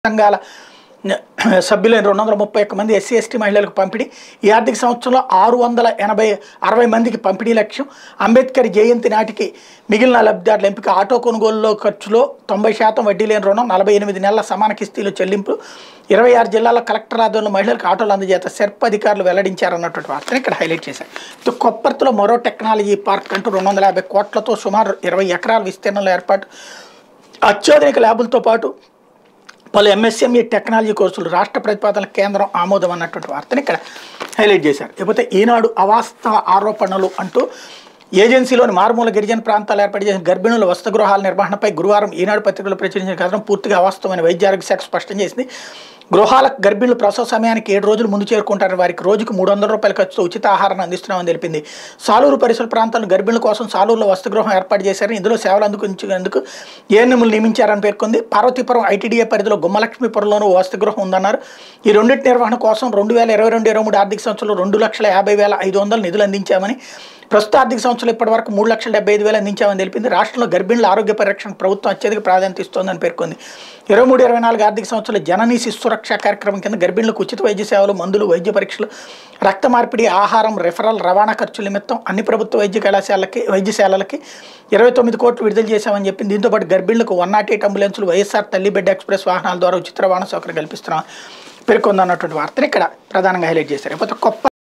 సంఘాల సభ్యులైన రెండు వందల ముప్పై ఒక్క మంది ఎస్సీ ఎస్టీ మహిళలకు పంపిణీ ఈ ఆర్థిక సంవత్సరంలో ఆరు వందల ఎనభై అరవై మందికి పంపిణీ లక్ష్యం అంబేద్కర్ జయంతి నాటికి మిగిలిన లబ్ధిదారుల ఎంపిక ఆటో కొనుగోలులో ఖర్చులో తొంభై శాతం వడ్డీ లేని రుణం నలభై ఎనిమిది నెలల సమాన కిస్తీలు చెల్లింపు ఇరవై ఆరు జిల్లాల కలెక్టర్ ఆధ్వర్యంలో మహిళలకు ఆటోలు అందజేత సెర్ప్ అధికారులు వెల్లడించారన్నటువంటి వార్తను ఇక్కడ హైలైట్ చేశారు ఇటు కొప్పర్తిలో మరో టెక్నాలజీ పార్క్ అంటూ రెండు వందల యాభై కోట్లతో సుమారు ఇరవై ఎకరాల విస్తీర్ణంలో ఏర్పాటు అత్యాధునిక ల్యాబులతో పాటు పలు ఎంఎస్ఎంఈ టెక్నాలజీ కోర్సులు రాష్ట్ర ప్రతిపాదన కేంద్రం ఆమోదం అన్నటువంటి వార్తని ఇక్కడ హైలైట్ చేశారు ఇకపోతే ఈనాడు అవాస్తవ ఆరోపణలు అంటూ ఏజెన్సీలోని మారుమూల గిరిజన ప్రాంతాలు ఏర్పాటు చేసిన గర్భిణుల వసతి గృహాల నిర్వహణపై గురువారం ఈనాడు పత్రికలో ప్రచురించిన కథనం పూర్తిగా అవాస్తవమైన వైద్య ఆరోగ్య శాఖ స్పష్టం చేసింది గృహాలకు గర్భిణులు ప్రసవ సమయానికి ఏడు రోజులు ముందు చేరుకుంటారని వారికి రోజుకు మూడు వందల రూపాయల ఖర్చుతో ఉచిత ఆహారాన్ని అందిస్తున్నామని తెలిపింది సాలూరు పరిసర ప్రాంతాలను గర్భిణుల కోసం సాలూరులో వసతి గృహం ఏర్పాటు చేశారని ఇందులో సేవలు అందుకుంచేందుకు ఏఎన్ఎంలు నియమించారని పేర్కొంది పార్వతీపురం ఐటీడీఏ పరిధిలో గుమ్మలక్ష్మీపురంలోనూ ఓ వసతి గృహం ఉందన్నారు ఈ రెండింటి నిర్వహణ కోసం రెండు వేల ఇరవై రెండు ఇరవై మూడు ఆర్థిక సంవత్సరంలో రెండు లక్షల యాభై వేల ఐదు వందల నిధులు అందించామని ప్రస్తుత ఆర్థిక సంవత్సరంలో ఇప్పటి వరకు మూడు లక్షల డెబ్బై ఐదు వేలు అందించామని తెలిపింది రాష్ట్రంలో గర్భిణుల ఆరోగ్య పరిరక్షణ ప్రభుత్వం అత్యధిక ప్రాధాన్యత ఇస్తోందని పేర్కొంది ఇరవై మూడు ఇరవై నాలుగు ఆర్థిక సంవత్సరంలో జననీ శిశు సురక్ష కార్యక్రమం కింద గర్భిణులకు ఉచిత వైద్య సేవలు మందులు వైద్య పరీక్షలు రక్త మార్పిడి ఆహారం రెఫరల్ రవాణా ఖర్చుల నిమిత్తం అన్ని ప్రభుత్వ వైద్య కళాశాలకి వైద్యశాలలకి ఇరవై తొమ్మిది కోట్లు విడుదల చేశామని చెప్పింది దీంతో పాటు గర్భిణులకు వన్ నాట్ ఎయిట్ అంబులెన్సులు వైఎస్ఆర్ తల్లి బిడ్డ ఎక్స్ప్రెస్ వాహనాల ద్వారా ఉచిత రవాణా సౌకర్యం కల్పిస్తున్నాం పేర్కొందన్నటువంటి వార్తను ఇక్కడ ప్రధానంగా హైలైట్ చేశారు ఇకపోతే కొప్ప